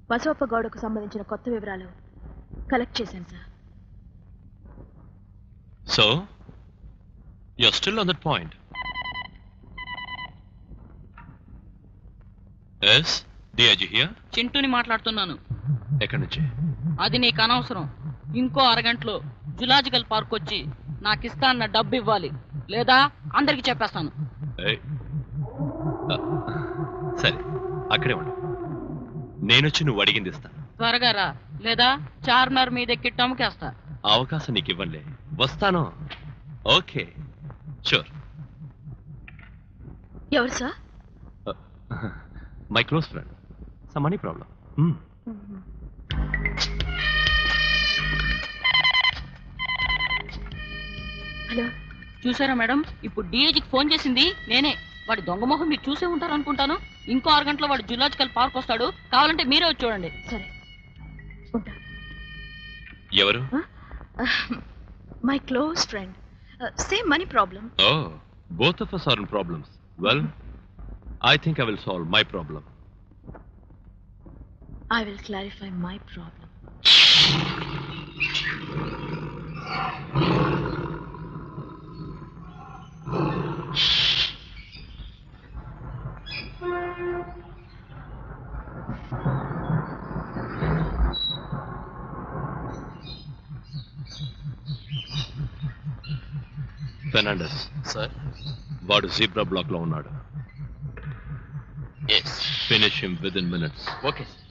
బసవప్ప గౌడకు సంబంధించిన కొత్త వివరాలు కలెక్ట్ చేశాను sir so you're still on that point yes DIG here చింటూని మాట్లాడుతున్నాను ఎక్కడి నుంచి అది నీకు అనవసరం ఇంకో అరగంటలో జులాజికల్ పార్క్ వచ్చి నాకు ఇస్తా అన్న డబ్బు ఇవ్వాలి లేదా అందరికి చెప్పేస్తాను ఏయ్. ఆ, సరే అక్కడే ఉండు నేనొచ్చి నువ్వు అడిగింది ఇస్తాను త్వరగా రా లేదా చార్మినార్ మీద ఎక్కి టముకేస్తా ఆ అవకాశం నీకు ఇవ్వనులే వస్తాను ఓకే షూర్ ఎవరు sir my close friend some money problem hello చూసారా మేడం ఇప్పుడు డిఐజికి ఫోన్ చేసింది నేనే వాడి దొంగ మొహం మీరు చూసే ఉంటారు అనుకుంటాను ఇంకో అరగంటలో వాడు జులాజికల్ పార్క్ వస్తాడు కావాలంటే మీరే వచ్చి చూడండి సరే ఉంటా ఎవరు my close friend same money problem oh both of us are in problems well I think I will solve my problem I will clarify my problem Fernandes sir వాడు జీబ్రా బ్లాక్ లో ఉన్నాడు yes finish him within minutes okay sir